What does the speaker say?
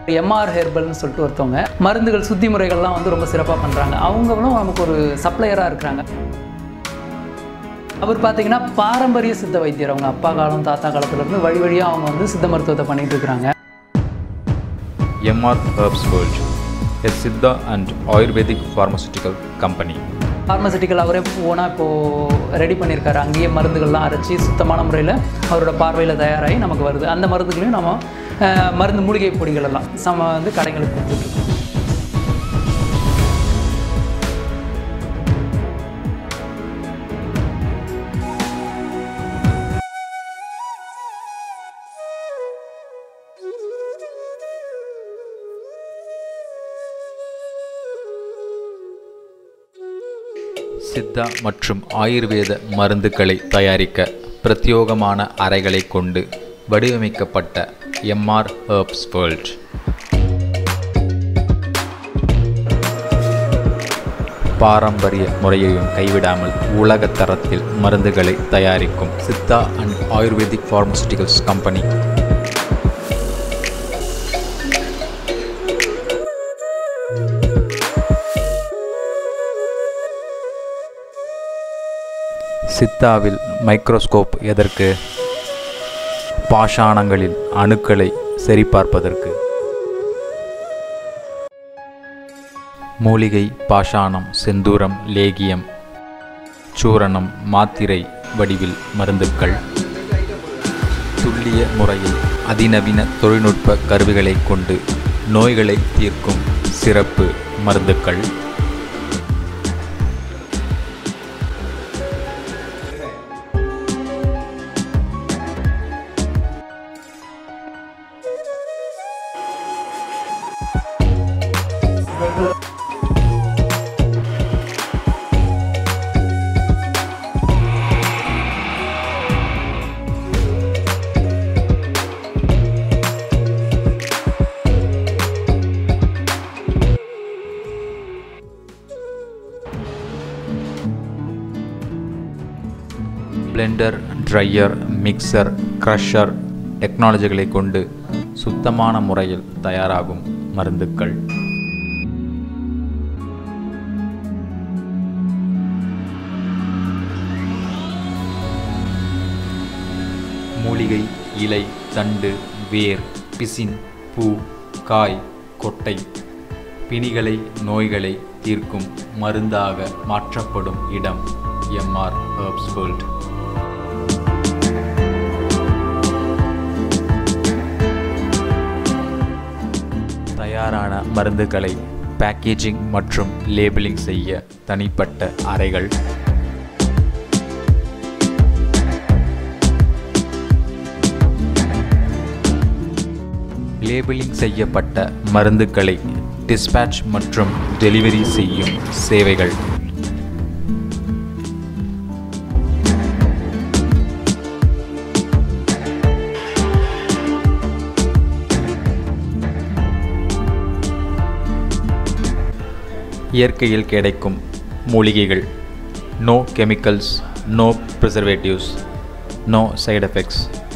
MR ஹெர்பல்னு சொல்லிட்டு ஒருத்தவங்க மருந்துகள் சுத்தி முறைகள்லாம் வந்து ரொம்ப சிறப்பாக பண்ணுறாங்க அவங்களும் நமக்கு ஒரு சப்ளையராக இருக்கிறாங்க அவர் பார்த்தீங்கன்னா பாரம்பரிய சித்த வைத்தியர் அவங்க அப்பா காலம் தாத்தா காலத்துலேருந்து வழி வழியாக அவங்க வந்து சித்த மருத்துவத்தை பண்ணிட்டு இருக்கிறாங்க MR Herbs World, a Siddha and Ayurvedic pharmaceutical company. Pharmaceutical அவரே ஓனாக இப்போது ரெடி பண்ணியிருக்காரு அங்கேயே மருந்துகள்லாம் அரைச்சி சுத்தமான முறையில் அவரோட பார்வையில் தயாராகி நமக்கு வருது அந்த மருந்துகளையும் நம்ம அஹ், மருந்து மூலிகை பொடிகள் எல்லாம் நம்ம வந்து கடைகளுக்கு கொடுத்துட்ருக்கோம் சித்தா மற்றும் ஆயுர்வேத மருந்துகளை தயாரிக்க பிரத்யோகமான அறைகளை கொண்டு வடிவமைக்கப்பட்ட எம்ஆர் ஹெர்ப்ஸ் வேர்ல்ட் பாரம்பரிய முறையையும் கைவிடாமல் உலக தரத்தில் மருந்துகளை தயாரிக்கும் Siddha and Ayurvedic pharmaceuticals company சித்தாவில் மைக்ரோஸ்கோப் எதற்கு பாஷாணங்களில் அணுக்களை சரிபார்ப்பதற்கு மூலிகை பாஷாணம் செந்தூரம் லேகியம் சூரணம் மாத்திரை வடிவில் மருந்துக்கள் துல்லிய முறையில் அதிநவீன தொழில்நுட்ப கருவிகளை கொண்டு நோய்களை தீர்க்கும் சிறப்பு மருந்துக்கள் பிளெண்டர் ட்ரையர் மிக்சர் க்ரஷர் டெக்னாலஜிகளை கொண்டு சுத்தமான முறையில் தயாராகும் மருந்துக்கள் மூலிகை இலை தண்டு வேர் பிசின் பூ காய் கொட்டை பிணிகளை நோய்களை தீர்க்கும் மருந்தாக மாற்றப்படும் இடம் எம்ஆர் ஹெர்ப்ஸ் வேர்ல்ட் தயாரான மருந்துகளை பேக்கேஜிங் மற்றும் லேபிளிங் செய்ய தனிப்பட்ட அறைகள் லேபிளிங் செய்யப்பட்ட மருந்துகளை டிஸ்பேட்ச் மற்றும் டெலிவரி செய்யும் சேவைகள் இயற்கையில் கிடைக்கும் மூலிகைகள் no chemicals no preservatives no side effects